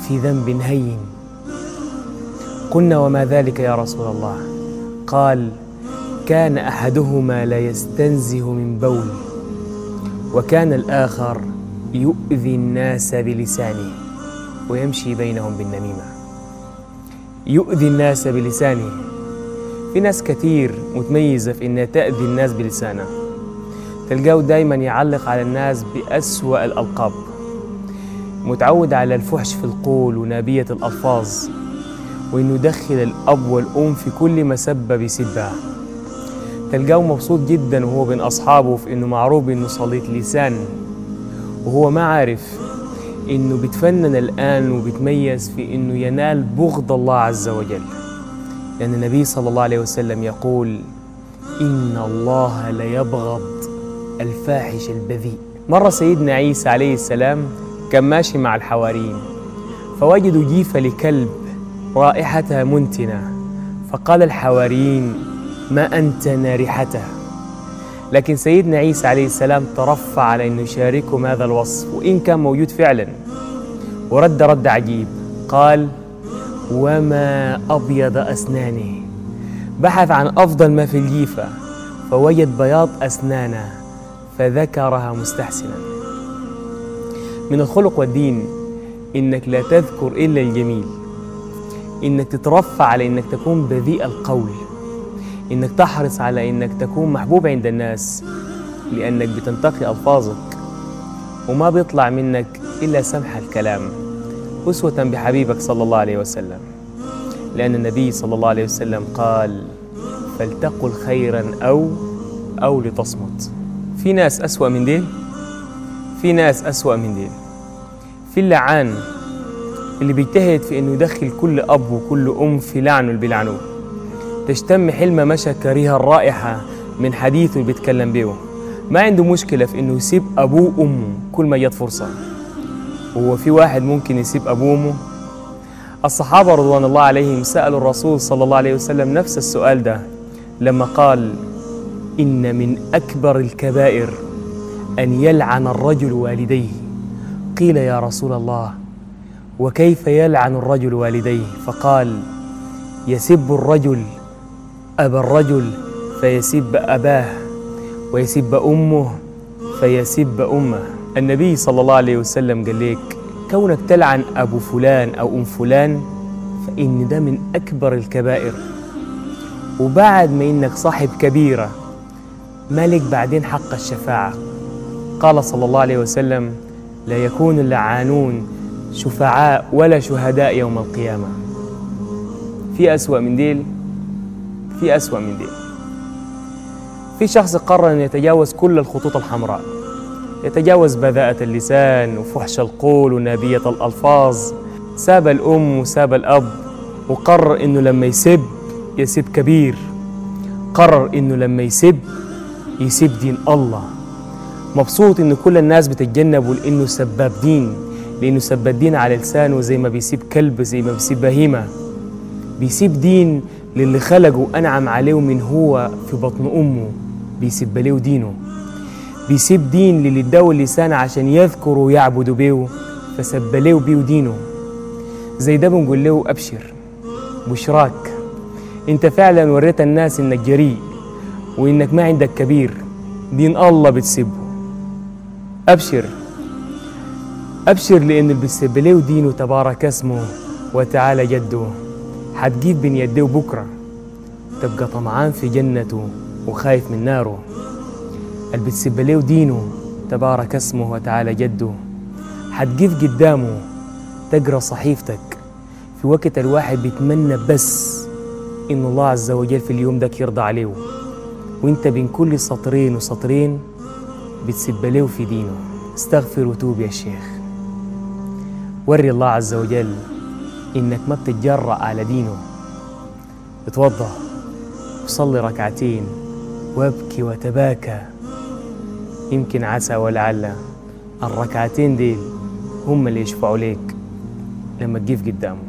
في ذنب هين قلنا وما ذلك يا رسول الله قال كان احدهما لا يستنزه من بول وكان الاخر يؤذي الناس بلسانه ويمشي بينهم بالنميمه يؤذي الناس بلسانه في ناس كثير متميزه في انها تاذي الناس بلسانها تلقاه دايما يعلق على الناس بأسوأ الألقاب متعود على الفحش في القول ونابية الألفاظ وإنه يدخل الأب والأم في كل مسبة بيسبها تلقاه مبسوط جدا وهو بين أصحابه في إنه معروف إنه صليت لسان وهو ما عارف إنه بيتفنن الآن وبيتميز في إنه ينال بغض الله عز وجل لأن النبي صلى الله عليه وسلم يقول إن الله ليبغض الفاحش البذيء مرة سيدنا عيسى عليه السلام كان ماشي مع الحواريين فوجدوا جيفة لكلب رائحتها منتنة فقال الحواريين ما أنتن ريحته لكن سيدنا عيسى عليه السلام ترفع على أنه يشاركهم هذا الوصف وإن كان موجود فعلا ورد رد عجيب قال وما أبيض أسنانه بحث عن أفضل ما في الجيفة فوجد بياض أسنانه فذكرها مستحسنا من الخلق والدين انك لا تذكر الا الجميل انك تترفع على انك تكون بذيء القول انك تحرص على انك تكون محبوب عند الناس لانك بتنتقي الفاظك وما بيطلع منك الا سمح الكلام اسوه بحبيبك صلى الله عليه وسلم لان النبي صلى الله عليه وسلم قال فلتقل خيرا او او لتصمت في ناس أسوأ من ديل في ناس أسوأ من ديل في اللعان اللي بيجتهد في انه يدخل كل اب وكل ام في لعنه اللي بيلعنوه تشتم حلمه مشى كريهه الرائحه من حديثه اللي بيتكلم بيه ما عنده مشكله في انه يسيب ابوه وامه كل ما جت فرصه وهو في واحد ممكن يسيب ابوه وامه الصحابه رضوان الله عليهم سالوا الرسول صلى الله عليه وسلم نفس السؤال ده لما قال إن من أكبر الكبائر أن يلعن الرجل والديه قيل يا رسول الله وكيف يلعن الرجل والديه فقال يسب الرجل أبا الرجل فيسب أباه ويسب أمه فيسب أمه النبي صلى الله عليه وسلم قال لك كونك تلعن أبو فلان أو أم فلان فإن ده من أكبر الكبائر وبعد ما إنك صاحب كبيرة مالك بعدين حق الشفاعة قال صلى الله عليه وسلم لا يكون اللعانون شفعاء ولا شهداء يوم القيامة في أسوأ من ديل في أسوأ من ديل في شخص قرر أن يتجاوز كل الخطوط الحمراء يتجاوز بذاءة اللسان وفحش القول ونابية الألفاظ ساب الأم وساب الأب وقرر أنه لما يسب يسب كبير قرر أنه لما يسب يسيب دين الله مبسوط ان كل الناس بتتجنبه لانه سباب دين لانه سباب دين على لسانه زي ما بيسيب كلب زي ما بيسيب بهيمه بيسيب دين للي خلقه وانعم عليه من هو في بطن امه بيسيب له دينه بيسيب دين للي اداه اللسان عشان يذكر ويعبد بيه فسب له بيه دينه زي ده بنقول له ابشر بشراك انت فعلا وريت الناس انك جريء وإنك ما عندك كبير دين الله بتسبه أبشر أبشر لأن اللي بتسب له دينه تبارك اسمه وتعالى جده حتجيب بين يديه بكرة تبقى طمعان في جنته وخايف من ناره اللي بتسب له دينه تبارك اسمه وتعالى جده حتجيب قدامه تقرا صحيفتك في وقت الواحد بيتمنى بس إن الله عز وجل في اليوم ده يرضى عليه وانت بين كل سطرين وسطرين بتسب له في دينه استغفر وتوب يا شيخ وري الله عز وجل انك ما بتتجرأ على دينه اتوضا وصلي ركعتين وابكي وتباكى يمكن عسى ولعل الركعتين ديل هم اللي يشفعوا ليك لما تقف قدامه